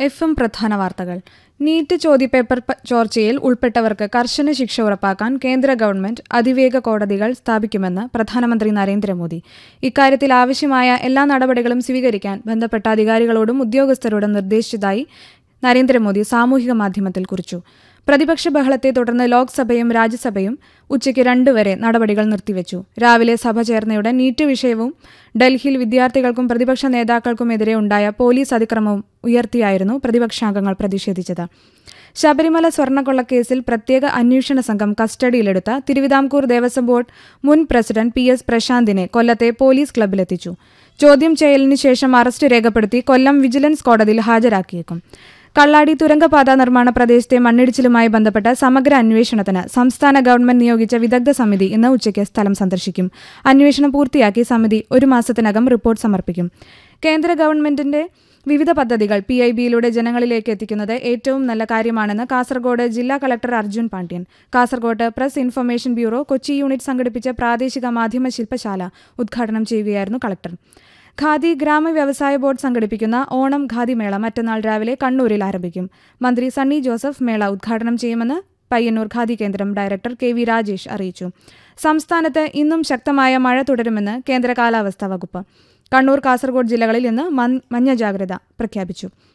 F M പ്രധാന വാർത്തകൾ NEET ചോദ്യപേപ്പർ പ- ചോർച്ചയിൽ ഉൾപ്പെട്ടവർക്ക് കർശന ശിക്ഷ ഉറപ്പാക്കാൻ കേന്ദ്ര ഗവൺമെന്റ് അതിവേഗ കോടതികൾ സ്ഥാപിക്കുമെന്ന് പ്രധാനമന്ത്രി നരേന്ദ്രമോദി ഇക്കാര്യത്തിൽ ആവശ്യമായ എല്ലാ നടപടികളും സ്വീകരിക്കാൻ ബന്ധപ്പെട്ട അധികാരികളോടും ഉദ്യോഗസ്ഥരോടും നിർദ്ദേശിച്ചതായി നരേന്ദ്രമോദി സാമൂഹിക മാധ്യമത്തിൽ കുറിച്ചു പ്രതിപക്ഷ ബഹളത്തെ തുടർന്ന് ലോക്സഭയും രാജ്യസഭയും ഉച്ചയ്ക്ക് രണ്ട് വരെ നടപടികൾ നിർത്തിവെച്ചു രാവിലെ സഭ ചേർന്നയുടൻ നീറ്റ് വിഷയവും ഡൽഹിയിൽ വിദ്യാർത്ഥികൾക്കും പ്രതിപക്ഷ നേതാക്കൾക്കുമെതിരെ ഉണ്ടായ പോലീസ് അതിക്രമവും ഉയർത്തിയായിരുന്നു പ്രതിപക്ഷാംഗങ്ങൾ പ്രതിഷേധിച്ചത് ശബരിമല സ്വർണ്ണക്കൊള്ളക്കേസിൽ പ്രത്യേക അന്വേഷണ സംഘം കസ്റ്റഡിയിലെടുത്ത തിരുവിതാംകൂർ ദേവസ്വം ബോർഡ് മുൻ പ്രസിഡന്റ് പി എസ് പ്രശാന്തിനെ കൊല്ലത്തെ പോലീസ് ക്ലബ്ബിലെത്തിച്ചു ചോദ്യം ചെയ്യലിന് ശേഷം അറസ്റ്റ് രേഖപ്പെടുത്തി കൊല്ലം വിജിലൻസ് കോടതിയിൽ ഹാജരാക്കിയേക്കും കള്ളാടി തുരങ്കപാത നിർമ്മാണ പ്രദേശത്തെ മണ്ണിടിച്ചിലുമായി ബന്ധപ്പെട്ട സമഗ്ര അന്വേഷണത്തിന് സംസ്ഥാന ഗവൺമെന്റ് നിയോഗിച്ച വിദഗ്ധ സമിതി ഇന്ന് ഉച്ചയ്ക്ക് സ്ഥലം സന്ദർശിക്കും അന്വേഷണം പൂർത്തിയാക്കി സമിതി ഒരു മാസത്തിനകം റിപ്പോർട്ട് സമർപ്പിക്കും കേന്ദ്ര ഗവൺമെന്റിന്റെ വിവിധ പദ്ധതികൾ പി ഐ ബിയിലൂടെ ജനങ്ങളിലേക്ക് എത്തിക്കുന്നത് ഏറ്റവും നല്ല കാര്യമാണെന്ന് കാസർഗോഡ് ജില്ലാ collector Arjun Pandian Kasaragod press information bureau Kochi unit സംഘടിപ്പിച്ച പ്രാദേശിക മാധ്യമ ശില്പശാല ഉദ്ഘാടനം ചെയ്യുകയായിരുന്നു കളക്ടർ ഖാദി ഗ്രാമ വ്യവസായ ബോർഡ് സംഘടിപ്പിക്കുന്ന ഓണം ഖാദി മേള മറ്റന്നാൾ രാവിലെ കണ്ണൂരിൽ ആരംഭിക്കും മന്ത്രി സണ്ണി ജോസഫ് മേള ഉദ്ഘാടനം ചെയ്യുമെന്ന് പയ്യന്നൂർ ഖാദി കേന്ദ്രം ഡയറക്ടർ കെ വി രാജേഷ് അറിയിച്ചു സംസ്ഥാനത്ത് ഇന്നും ശക്തമായ മഴ തുടരുമെന്ന് കേന്ദ്ര കാലാവസ്ഥാ വകുപ്പ് കണ്ണൂർ കാസർഗോഡ് ജില്ലകളിൽ ഇന്ന് മഞ്ഞ ജാഗ്രത പ്രഖ്യാപിച്ചു